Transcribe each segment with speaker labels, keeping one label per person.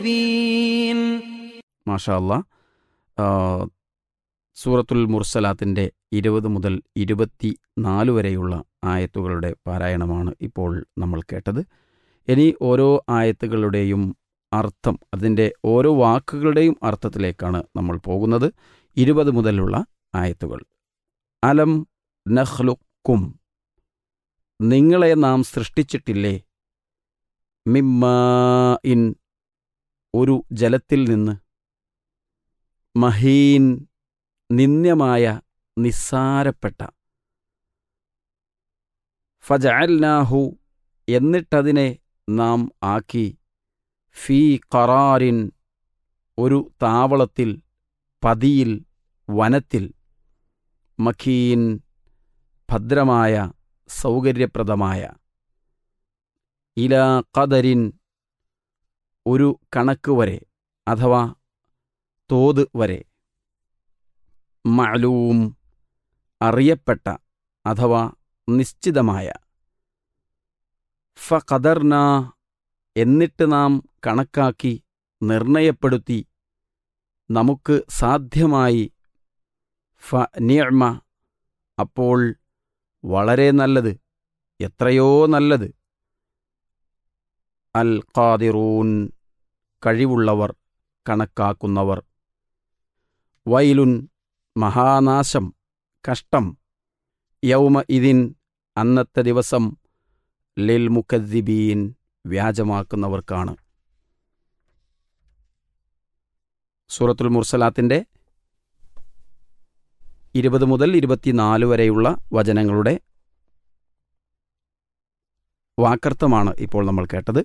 Speaker 1: മാഷാ അല്ലാ ആ, സൂറത്തുൽ മുർസലാത്തിൻ്റെ ഇരുപത് മുതൽ ഇരുപത്തി നാല് വരെയുള്ള ആയത്തുകളുടെ പാരായണമാണ് ഇപ്പോൾ നമ്മൾ കേട്ടത് ഇനി ഓരോ ആയത്തുകളുടെയും അർത്ഥം അതിൻ്റെ ഓരോ വാക്കുകളുടെയും അർത്ഥത്തിലേക്കാണ് നമ്മൾ പോകുന്നത് ഇരുപത് മുതലുള്ള ആയത്തുകൾ അലം നഹ്ലുക്കും നിങ്ങളെ നാം സൃഷ്ടിച്ചിട്ടില്ലേ മിമ്മാ ഇൻ ഒരു ജലത്തിൽ നിന്ന് മഹീൻ നിന്ദ്യമായ നിസ്സാരപ്പെട്ട ഫജഅൽനാഹു എന്നിട്ടതിനെ നാം ആക്കി ഫീ ഖറാറിൻ ഒരു താവളത്തിൽ പതിയിൽ വനത്തിൽ മഖീൻ ഭദ്രമായ സൗകര്യപ്രദമായ ഇലാ ഖദരിൻ ഒരു കണക്ക് വരെ അഥവാ തോത് വരെ മഅലൂം അറിയപ്പെട്ട അഥവാ നിശ്ചിതമായ ഫഖദർന എന്നിട്ട് നാം കണക്കാക്കി നിർണയപ്പെടുത്തി നമുക്ക് സാധ്യമായി ഫ നിഅ്മ അപ്പോൾ വളരെ നല്ലത് എത്രയോ നല്ലത് അൽ ഖാദിറൂൻ കഴിവുള്ളവർ കണക്കാക്കുന്നവർ വൈലുൻ മഹാനാശം കഷ്ടം യൗമ ഇതിൻ അന്നത്തെ ദിവസം ലിൽ മുക്കദ്ദിബീൻ വ്യാജമാക്കുന്നവർക്കാണ് സൂറത്തുൽ മുർസലാത്തിൻ്റെ ഇരുപത് മുതൽ ഇരുപത്തിനാല് വരെയുള്ള വചനങ്ങളുടെ വാക്കർത്ഥമാണ് ഇപ്പോൾ നമ്മൾ കേട്ടത്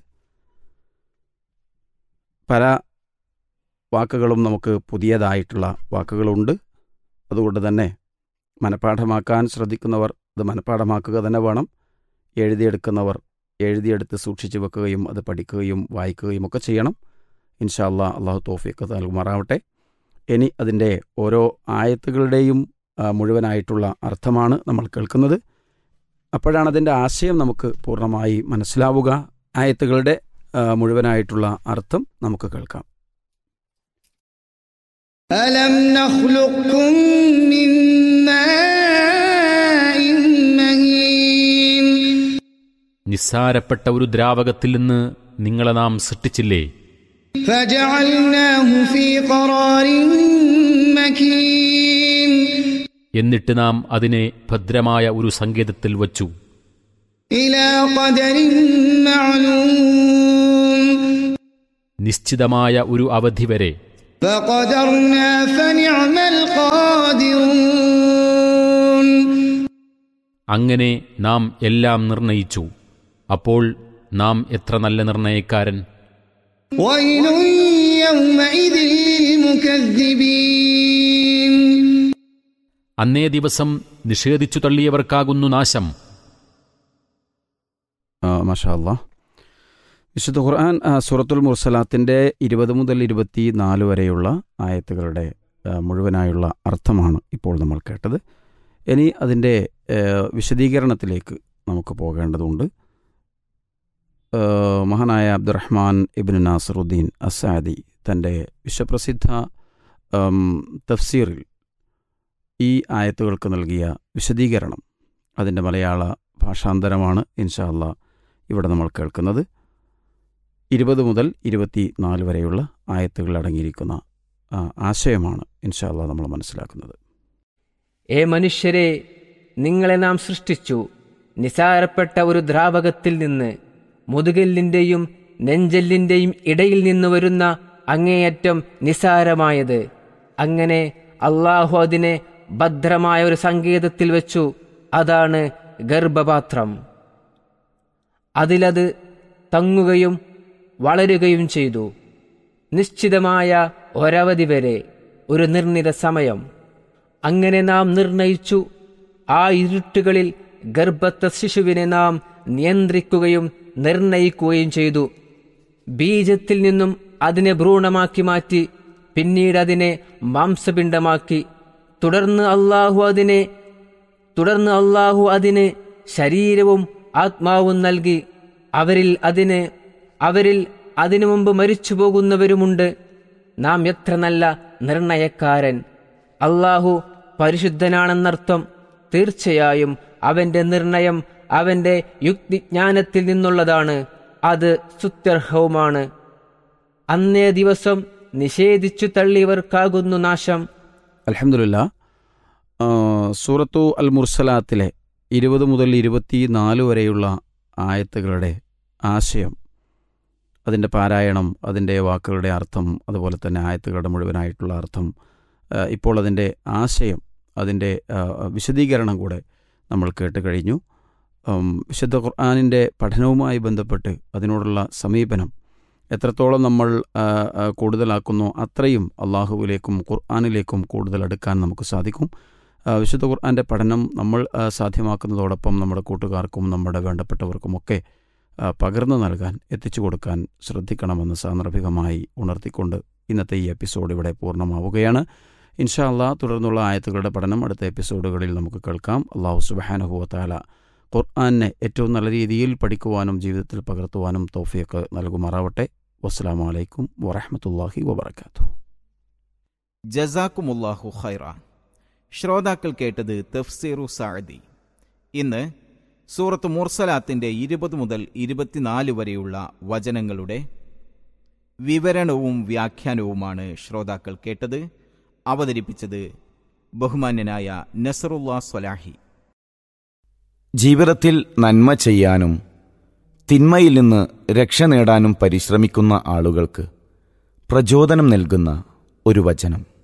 Speaker 1: പല വാക്കുകളും നമുക്ക് പുതിയതായിട്ടുള്ള വാക്കുകളുണ്ട് അതുകൊണ്ട് തന്നെ മനഃപ്പാഠമാക്കാൻ ശ്രദ്ധിക്കുന്നവർ അത് മനഃപ്പാഠമാക്കുക തന്നെ വേണം എഴുതിയെടുക്കുന്നവർ എഴുതിയെടുത്ത് സൂക്ഷിച്ചു വെക്കുകയും അത് പഠിക്കുകയും വായിക്കുകയും ഒക്കെ ചെയ്യണം ഇൻഷാ അല്ലാ അള്ളാഹു തോഫിക്ക് നൽകുമാറാവട്ടെ ഇനി അതിൻ്റെ ഓരോ ആയത്തുകളുടെയും ആ, മുഴുവനായിട്ടുള്ള അർത്ഥമാണ് നമ്മൾ കേൾക്കുന്നത് അപ്പോഴാണ് അതിൻ്റെ ആശയം നമുക്ക് പൂർണ്ണമായി മനസ്സിലാവുക ആയത്തുകളുടെ ആ, മുഴുവനായിട്ടുള്ള അർത്ഥം നമുക്ക് കേൾക്കാം
Speaker 2: ألم نخلقكم من ماء مهين
Speaker 3: നിസ്സാരപ്പെട്ട ഒരു ദ്രാവകത്തിൽ നിന്ന് നിങ്ങളെ നാം സൃഷ്ടിച്ചില്ലേ
Speaker 2: فجعلناه في قرار مكين
Speaker 3: എന്നിട്ട് നാം അതിനെ ഭദ്രമായ ഒരു സങ്കേതത്തിൽ വച്ചു
Speaker 2: إلى قدر معلوم
Speaker 3: നിശ്ചിതമായ ഒരു അവധി വരെ
Speaker 2: فقدرنا فنعم القادرون
Speaker 3: അങ്ങനെ നാം എല്ലാം നിർണയിച്ചു അപ്പോൾ നാം എത്ര നല്ല നിർണയക്കാരൻ
Speaker 2: ويل يومئذ للمكذبين
Speaker 3: അന്നേ ദിവസം നിഷേധിച്ചു തള്ളിയവർക്കാകുന്നു നാശം
Speaker 1: മാഷാ അല്ലാ വിശുദ്ധ ഖുർആൻ ആ, സൂറത്തുൽ മുർസലാത്തിൻ്റെ ഇരുപത് മുതൽ ഇരുപത്തി നാല് വരെയുള്ള ആയത്തുകളുടെ ആ, മുഴുവനായുള്ള അർത്ഥമാണ് ഇപ്പോൾ നമ്മൾ കേട്ടത് ഇനി അതിൻ്റെ ഏ, വിശദീകരണത്തിലേക്ക് നമുക്ക് പോകേണ്ടതുണ്ട് ആ, മഹാനായ അബ്ദുറഹ്മാൻ ഇബിൻ നാസറുദ്ദീൻ അസാദി തൻ്റെ വിശ്വപ്രസിദ്ധ ഉം, തഫ്സീറിൽ ഈ ആയത്തുകൾക്ക് നൽകിയ വിശദീകരണം അതിൻ്റെ മലയാള ഭാഷാന്തരമാണ് ഇൻഷാ അല്ലാ ഇവിടെ നമ്മൾ കേൾക്കുന്നത് ഇരുപത് മുതൽ ഇരുപത്തി നാല് വരെയുള്ള ആയത്തുകൾ അടങ്ങിയിരിക്കുന്ന ആ, ആശയമാണ് ഇൻഷാ അല്ലാ നമ്മൾ മനസ്സിലാക്കുന്നത്
Speaker 4: ഏ മനുഷ്യരെ നിങ്ങളെ നാം സൃഷ്ടിച്ചു നിസാരപ്പെട്ട ഒരു ദ്രാവകത്തിൽ നിന്ന് മുതുകല്ലിന്റെയും നെഞ്ചെല്ലിന്റെയും ഇടയിൽ നിന്ന് വരുന്ന അങ്ങേയറ്റം നിസാരമായത് അങ്ങനെ അള്ളാഹു അതിനെ ഭദ്രമായ ഒരു സങ്കേതത്തിൽ വെച്ചു അതാണ് ഗർഭപാത്രം അതിലത് തങ്ങുകയും വളരുകയും ചെയ്തു നിശ്ചിതമായ ഒരവധി വരെ ഒരു നിർണിത സമയം അങ്ങനെ നാം നിർണയിച്ചു ആ ഇരുട്ടുകളിൽ ഗർഭസ്ഥ ശിശുവിനെ നാം നിയന്ത്രിക്കുകയും നിർണയിക്കുകയും ചെയ്തു ബീജത്തിൽ നിന്നും അതിനെ ഭ്രൂണമാക്കി മാറ്റി പിന്നീട് അതിനെ മാംസപിണ്ഡമാക്കി തുടർന്ന് അള്ളാഹു അതിനെ തുടർന്ന് അള്ളാഹു അതിന് ശരീരവും ആത്മാവും നൽകി അവരിൽ അതിന് അവരിൽ അതിനു മുമ്പ് മരിച്ചു പോകുന്നവരുമുണ്ട് നാം എത്ര നല്ല നിർണയക്കാരൻ അള്ളാഹു പരിശുദ്ധനാണെന്നർത്ഥം തീർച്ചയായും അവന്റെ നിർണയം അവന്റെ യുക്തിജ്ഞാനത്തിൽ നിന്നുള്ളതാണ് അത് സുത്യർഹവുമാണ് അന്നേ ദിവസം നിഷേധിച്ചു തള്ളിയവർക്കാകുന്നു നാശം
Speaker 1: അലഹമുല്ല സൂറത്തു അൽ മുർസലാത്തിലെ ഇരുപത് മുതൽ ഇരുപത്തി നാല് വരെയുള്ള ആയത്തുകളുടെ ആശയം അതിൻ്റെ പാരായണം അതിൻ്റെ വാക്കുകളുടെ അർത്ഥം അതുപോലെ തന്നെ ആയത്തുകളുടെ മുഴുവനായിട്ടുള്ള അർത്ഥം ആ, ഇപ്പോൾ അതിൻ്റെ ആശയം അതിൻ്റെ ആ, വിശദീകരണം കൂടെ നമ്മൾ കേട്ട് കഴിഞ്ഞു ഉം, വിശുദ്ധ ഖുർആാനിൻ്റെ പഠനവുമായി ബന്ധപ്പെട്ട് അതിനോടുള്ള സമീപനം എത്രത്തോളം നമ്മൾ ആ, ആ, കൂടുതലാക്കുന്നോ അത്രയും അള്ളാഹുവിലേക്കും ഖുർആാനിലേക്കും കൂടുതൽ അടുക്കാൻ നമുക്ക് സാധിക്കും ആ, വിശുദ്ധ ഖുർആാൻ്റെ പഠനം നമ്മൾ ആ, സാധ്യമാക്കുന്നതോടൊപ്പം നമ്മുടെ കൂട്ടുകാർക്കും നമ്മുടെ വേണ്ടപ്പെട്ടവർക്കുമൊക്കെ ആ, പകർന്നു നൽകാൻ എത്തിച്ചു കൊടുക്കാൻ ശ്രദ്ധിക്കണമെന്ന് സാന്ദർഭികമായി ഉണർത്തിക്കൊണ്ട് ഇന്നത്തെ ഈ എപ്പിസോഡ് ഇവിടെ പൂർണ്ണമാവുകയാണ് ഇൻഷാ അള്ളാഹ് തുടർന്നുള്ള ആയത്തുകളുടെ പഠനം അടുത്ത എപ്പിസോഡുകളിൽ നമുക്ക് കേൾക്കാം അള്ളാഹു സുബഹാനഹുവത്താല ഖുർആാനെ ഏറ്റവും നല്ല രീതിയിൽ പഠിക്കുവാനും ജീവിതത്തിൽ പകർത്തുവാനും തൗഫിയൊക്കെ നൽകുമാറാവട്ടെ വസ്സലാമു അലൈക്കും വറഹമത്തല്ലാഹി വബർക്കാത്തു
Speaker 5: ജസാക്കുമുല്ലാഹു ഖൈറ ശ്രോതാക്കൾ കേട്ടത് തഫ്സീറു സാഴദി ഇന്ന് സൂറത്ത് മുർസലാത്തിന്റെ ഇരുപത് മുതൽ ഇരുപത്തിനാല് വരെയുള്ള വചനങ്ങളുടെ വിവരണവും വ്യാഖ്യാനവുമാണ് ശ്രോതാക്കൾ കേട്ടത് അവതരിപ്പിച്ചത് ബഹുമാന്യനായ നസറുല്ലാ സ്വലാഹി
Speaker 6: ജീവിതത്തിൽ നന്മ ചെയ്യാനും തിന്മയിൽ നിന്ന് രക്ഷ നേടാനും പരിശ്രമിക്കുന്ന ആളുകൾക്ക് പ്രചോദനം നൽകുന്ന ഒരു വചനം